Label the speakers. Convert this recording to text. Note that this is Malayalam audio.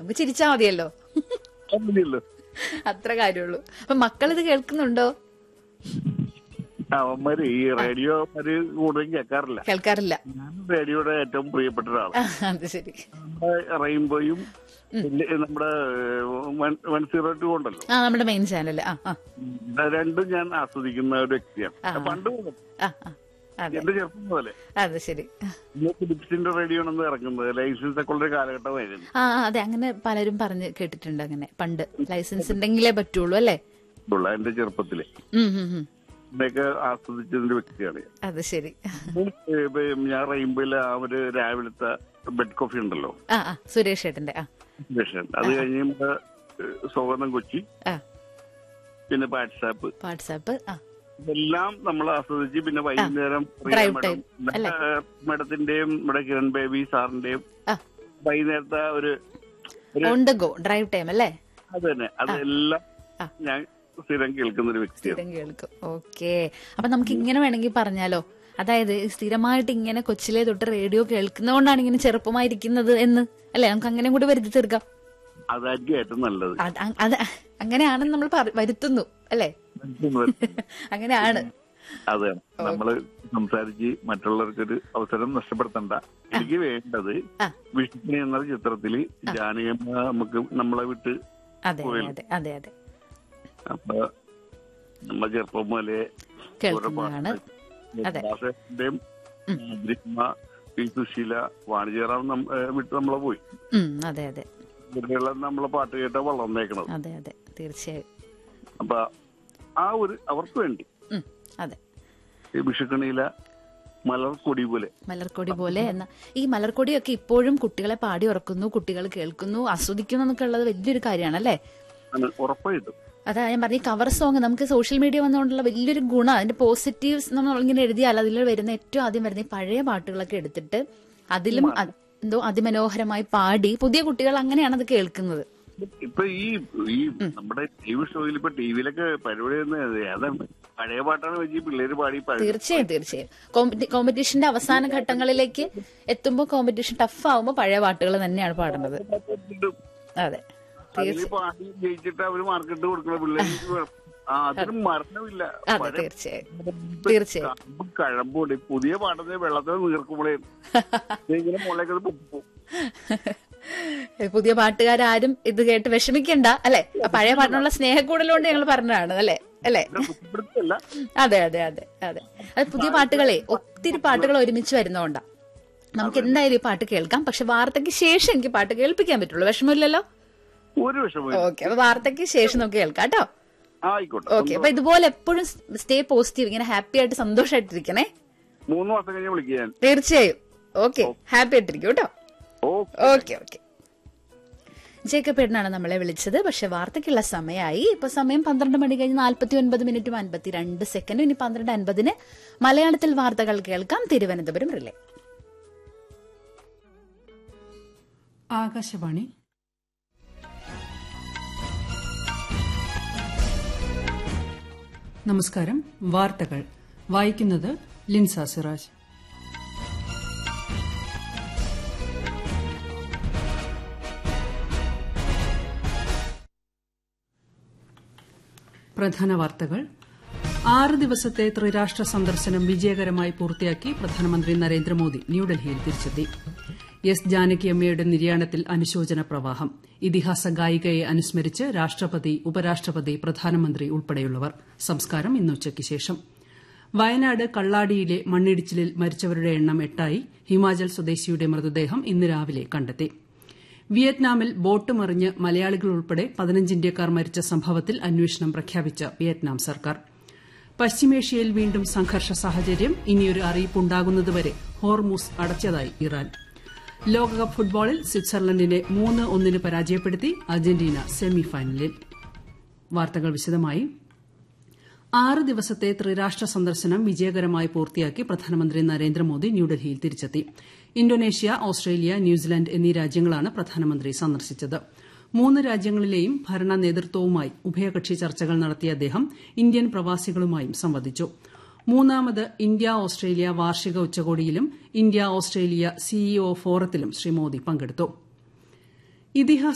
Speaker 1: നമുക്ക് ചിരിച്ചാ മതിയല്ലോ
Speaker 2: അങ്ങനെയല്ലോ
Speaker 1: അത്ര കാര്യമുള്ളൂ അപ്പൊ മക്കളിത് കേൾക്കുന്നുണ്ടോ
Speaker 2: അവന്മാര് ഈ റേഡിയോ അവന്മാര് കൂടുതലും കേൾക്കാറില്ല
Speaker 1: കേൾക്കാറില്ല
Speaker 2: ഞാൻ റേഡിയോയുടെ ഏറ്റവും പ്രിയപ്പെട്ട ഒരാളാണ്
Speaker 1: ആ, അത് ശരി
Speaker 2: നമ്മുടെ റെയിൻബോയും പിന്നെ നമ്മുടെ വൺ സീറോ ടു ഉണ്ടല്ലോ
Speaker 1: ആ നമ്മുടെ മെയിൻ ചാനൽ ആ ആ
Speaker 2: ഇത് രണ്ടും ഞാൻ ആസ്വദിക്കുന്ന ഒരു വ്യക്തിയാണ്
Speaker 1: ആ.
Speaker 2: പണ്ട് മുതൽ
Speaker 1: ആ ആ അതെ
Speaker 2: എന്റെ ചെറുപ്പം മുതലേ
Speaker 1: അത് ശരി
Speaker 2: ഇന്ന് ഫിലിപ്സിന്റെ റേഡിയോ ആണ് ഇറങ്ങുന്നത് ലൈസൻസ് ഒക്കെ ഉള്ള ഒരു കാലഘട്ടമായിരുന്നു
Speaker 1: ആ ആ, അതെ അങ്ങനെ പലരും പറഞ്ഞ് കേട്ടിട്ടുണ്ട് അങ്ങനെ പണ്ട് ലൈസൻസ് ഉണ്ടെങ്കിലേ പറ്റുള്ളൂ അല്ലേ
Speaker 2: ഉള്ള എന്റെ ചെറുപ്പത്തില്
Speaker 1: ഉം, ഉം, ഉം.
Speaker 2: ഇതൊക്കെ ആസ്വദിച്ചതിന്റെ വ്യക്തിയാണ് ഞാൻ.
Speaker 1: അത് ശരി
Speaker 2: ഏ, ഇപ്പൊ ഞാൻ റെയിൻബോയില് ആ ഒരു രാവിലത്തെ ബെഡ് കോഫി ഉണ്ടല്ലോ
Speaker 1: ആ ആ സുരേഷ് ഏട്ടന്റെ ആ
Speaker 2: വിഷം അത് കഴിഞ്ഞ് നമ്മുടെ സ്വാഗതം കൊച്ചി
Speaker 1: ആ
Speaker 2: പിന്നെ വാട്സാപ്പ്
Speaker 1: വാട്സാപ്പ് ആ
Speaker 2: ഇതെല്ലാം നമ്മൾ ആസ്വദിച്ച് പിന്നെ വൈകുന്നേരം പ്രിയ
Speaker 1: Drive
Speaker 2: madam,
Speaker 1: time, അല്ലേ?
Speaker 2: ഏ, madamത്തിന്റെയും നമ്മുടെ കിരൺ ബേബി സാറിന്റെയും
Speaker 1: ആ
Speaker 2: വൈകുന്നേരത്തെ ഒരു
Speaker 1: on the go drive time അല്ലേ
Speaker 2: അത് തന്നെ അതെല്ലാം
Speaker 1: ആ.
Speaker 2: ഞാൻ സ്ഥിരം കേൾക്കുന്ന ഒരു വ്യക്തിയാണ്
Speaker 1: സ്ഥിരം കേൾക്കും ഓക്കെ അപ്പൊ നമുക്ക് ഇങ്ങനെ വേണമെങ്കിൽ പറഞ്ഞാലോ അതായത് സ്ഥിരമായിട്ട് ഇങ്ങനെ കൊച്ചിലെ തൊട്ട് റേഡിയോ കേൾക്കുന്നതുകൊണ്ടാണ് ഇങ്ങനെ ചെറുപ്പമായിരിക്കുന്നത് എന്ന് അല്ലെ നമുക്ക് അങ്ങനെ കൂടി വരുത്തി തീർക്കാം
Speaker 2: അതായിരിക്കും ഏറ്റവും നല്ലത്
Speaker 1: അത് അ- അത് അങ്ങനെയാണെന്ന് നമ്മൾ പറ- വരുത്തുന്നു അല്ലേ അങ്ങനെയാണ്
Speaker 2: അതെ നമ്മള് സംസാരിച്ച് മറ്റുള്ളവർക്കൊരു അവസരം നഷ്ടപ്പെടുത്തണ്ട എനിക്ക് വേണ്ടത്
Speaker 1: ആ.
Speaker 2: വിഷ്ണു എന്ന ചിത്രത്തില് ജാനകമ്മ നമുക്ക് നമ്മളെ വിട്ട്
Speaker 1: അതെ അതെ അതെ അതെ
Speaker 2: അപ്പൊ നമ്മളെ ചെറുപ്പം മുതലേ
Speaker 1: കേൾക്കുന്നതാണ് അതെ.
Speaker 2: ദാസേട്ടന്റെയും ഗ്രിഷ്മ പി സുശീല വാണിജ്യറാം നം- ഏ, വിട്ട് നമ്മളെ പോയി
Speaker 1: ഉം അതെ അതെ
Speaker 2: ഇവരെല്ലാം നമ്മളെ പാട്ട് കേട്ട വളർന്നേക്കണത്
Speaker 1: അതെ അതെ തീർച്ചയായും
Speaker 2: അപ്പൊ ആ ഒരു അവർക്ക് വേണ്ടി
Speaker 1: ഉം അതെ
Speaker 2: ഈ വിഷുക്കണിയില മലർ കൊടി പോലെ
Speaker 1: മലർക്കൊടി പോലെ എന്ന ഈ മലർക്കൊടിയൊക്കെ ഇപ്പോഴും കുട്ടികളെ പാടി ഉറക്കുന്നു കുട്ടികൾ കേൾക്കുന്നു ആസ്വദിക്കുന്നു എന്നൊക്കെ ഉള്ളത് വലിയൊരു കാര്യമാണ് അല്ലേ
Speaker 2: ആണ് ഉറപ്പായിട്ടും
Speaker 1: അതാ ഞാൻ പറഞ്ഞ ഈ കവർ സോങ് നമുക്ക് സോഷ്യൽ മീഡിയ വന്നുകൊണ്ടുള്ള വലിയൊരു ഗുണം അതിന്റെ പോസിറ്റീവ്സ് നമ്മൾ ഇങ്ങനെ എഴുതിയാൽ അതിൽ വരുന്ന ഏറ്റവും ആദ്യം വരുന്ന ഈ പഴയ പാട്ടുകളൊക്കെ എടുത്തിട്ട് അതിലും അ- എന്തോ അതിമനോഹരമായി പാടി പുതിയ കുട്ടികൾ അങ്ങനെയാണ് അത് കേൾക്കുന്നത്
Speaker 2: ഇപ്പൊ ഈ ഈ നമ്മുടെ ടി വി ഷോയിൽ ഇപ്പൊ ടി വിയിലൊക്കെ പരിപാടി ചെയ്യുന്നത് ഏതാണ് പഴയ പാട്ടാണ് വെച്ച് ഈ പിള്ളേര് പാടി പഴയ
Speaker 1: തീർച്ചയായും തീർച്ചയായും കോമ്പറ്റി- കോമ്പറ്റീഷന്റെ അവസാന ഘട്ടങ്ങളിലേക്ക് എത്തുമ്പോൾ കോമ്പറ്റീഷൻ ടഫ് ആവുമ്പോൾ പഴയ പാട്ടുകൾ തന്നെയാണ് പാടുന്നത് അതെ
Speaker 2: അതിൽ പാടി ജയിച്ചിട്ട് അവര് മാർക്കറ്റ് കൊടുക്കണ പിള്ളേർക്ക് ആ അതിന് മരണമില്ല
Speaker 1: അതെ
Speaker 2: പഴയ
Speaker 1: തീർച്ചയായും തീർച്ചയായും
Speaker 2: കമ്പും കഴമ്പുണ്ട് പുതിയ പാടുന്ന വെള്ളത്തിൽ നീർക്കുമ്പോഴേ ഇങ്ങനെ മുളയൊക്കെ പൊക്കും
Speaker 1: പുതിയ പാട്ടുകാരും ഇത് കേട്ട് വിഷമിക്കണ്ട അല്ലെ ആ പഴയ പാട്ടിനുള്ള സ്നേഹക്കൂടലുകൊണ്ട് ഞങ്ങൾ പറഞ്ഞതാണ് അല്ലെ അല്ലെ
Speaker 2: കുറ്റപ്പെടുത്തല്ല
Speaker 1: അതെ അതെ അതെ അതെ അത് പുതിയ പാട്ടുകളെ ഒത്തിരി പാട്ടുകൾ ഒരുമിച്ച് വരുന്നോണ്ടാ നമുക്ക് എന്തായാലും ഈ പാട്ട് കേൾക്കാം പക്ഷെ വാർത്തയ്ക്ക് ശേഷം എനിക്ക് പാട്ട് കേൾപ്പിക്കാൻ പറ്റുള്ളൂ വിഷമമില്ലല്ലോ
Speaker 2: ഒരു വിഷമം
Speaker 1: ഓക്കെ അപ്പൊ വാർത്തയ്ക്ക് ശേഷം നമുക്ക് കേൾക്കാം കേട്ടോ
Speaker 2: ആയിക്കോട്ടെ
Speaker 1: ഓക്കെ അപ്പൊ ഇതുപോലെ എപ്പോഴും സ്റ്റേ പോസിറ്റീവ് ഇങ്ങനെ ഹാപ്പി ആയിട്ട് സന്തോഷമായിട്ടിരിക്കണേ
Speaker 2: മൂന്ന് മാസം കഴിഞ്ഞ് വിളിക്കുക ഞാൻ
Speaker 1: തീർച്ചയായും ഓക്കെ ഹാപ്പി ആയിട്ടിരിക്കും കേട്ടോ
Speaker 2: ഓ
Speaker 1: ഓക്കെ ഓക്കെ ജേക്കബ് ഏട്ടനാണ് നമ്മളെ വിളിച്ചത് പക്ഷെ വാർത്തയ്ക്കുള്ള സമയമായി ഇപ്പൊ സമയം പന്ത്രണ്ട് മണി കഴിഞ്ഞ് നാൽപ്പത്തി ഒൻപത് മിനിറ്റും അൻപത്തി രണ്ട് സെക്കൻഡും ഇനി പന്ത്രണ്ട് അൻപതിന് മലയാളത്തിൽ വാർത്തകൾ കേൾക്കാം തിരുവനന്തപുരം റിലേ
Speaker 3: ആകാശവാണി നമസ്കാരം വാർത്തകൾ വായിക്കുന്നത് ലിൻസ സിറാജ് പ്രധാന വാർത്തകൾ ആറ് ദിവസത്തെ ത്രിരാഷ്ട്ര സന്ദർശനം വിജയകരമായി പൂർത്തിയാക്കി പ്രധാനമന്ത്രി നരേന്ദ്രമോദി ന്യൂഡൽഹിയിൽ തിരിച്ചെത്തി എസ് ജാനകിയമ്മയുടെ നിര്യാണത്തിൽ അനുശോചന പ്രവാഹം ഇതിഹാസ ഗായികയെ അനുസ്മരിച്ച് രാഷ്ട്രപതി ഉപരാഷ്ട്രപതി പ്രധാനമന്ത്രി ഉൾപ്പെടെയുള്ളവർ സംസ്കാരം ഇന്നുച്ചയ്ക്ക് ശേഷം വയനാട് കള്ളാടിയിലെ മണ്ണിടിച്ചിലിൽ മരിച്ചവരുടെ എണ്ണം എട്ടായി ഹിമാചൽ സ്വദേശിയുടെ മൃതദേഹം ഇന്ന് രാവിലെ കണ്ടെത്തി വിയറ്റ്നാമിൽ ബോട്ട് മറിഞ്ഞ് മലയാളികൾ ഉൾപ്പെടെ പതിനഞ്ച് ഇന്ത്യക്കാർ മരിച്ച സംഭവത്തിൽ അന്വേഷണം പ്രഖ്യാപിച്ച വിയറ്റ്നാം സർക്കാർ പശ്ചിമേഷ്യയിൽ വീണ്ടും സംഘർഷ സാഹചര്യം ഇനിയൊരു അറിയിപ്പുണ്ടാകുന്നതുവരെ ഹോർമൂസ് അടച്ചതായി ഇറാൻ ലോകകപ്പ് ഫുട്ബോളിൽ സ്വിറ്റ്സർലൻഡിനെ മൂന്ന് ഒന്നിന് പരാജയപ്പെടുത്തി അർജന്റീന സെമിഫൈനലിൽ വാർത്തകൾ വിശദമായി ആറ് ദിവസത്തെ ത്രിരാഷ്ട്ര സന്ദർശനം വിജയകരമായി പൂർത്തിയാക്കി പ്രധാനമന്ത്രി നരേന്ദ്രമോദി ന്യൂഡൽഹിയിൽ തിരിച്ചെത്തി ഇന്തോനേഷ്യ ഓസ്ട്രേലിയ ന്യൂസിലാന്റ് എന്നീ രാജ്യങ്ങളാണ് പ്രധാനമന്ത്രി സന്ദർശിച്ചത് മൂന്ന് രാജ്യങ്ങളിലെയും ഭരണ നേതൃത്വവുമായി ഉഭയകക്ഷി ചർച്ചകൾ നടത്തിയ അദ്ദേഹം ഇന്ത്യൻ പ്രവാസികളുമായും സംവദിച്ചു മൂന്നാമത് ഇന്ത്യ ഓസ്ട്രേലിയ വാർഷിക ഉച്ചകോടിയിലും ഇന്ത്യ ഓസ്ട്രേലിയ സിഇഒ ഫോറത്തിലും ശ്രീ മോദി പങ്കെടുത്തു ഇതിഹാസ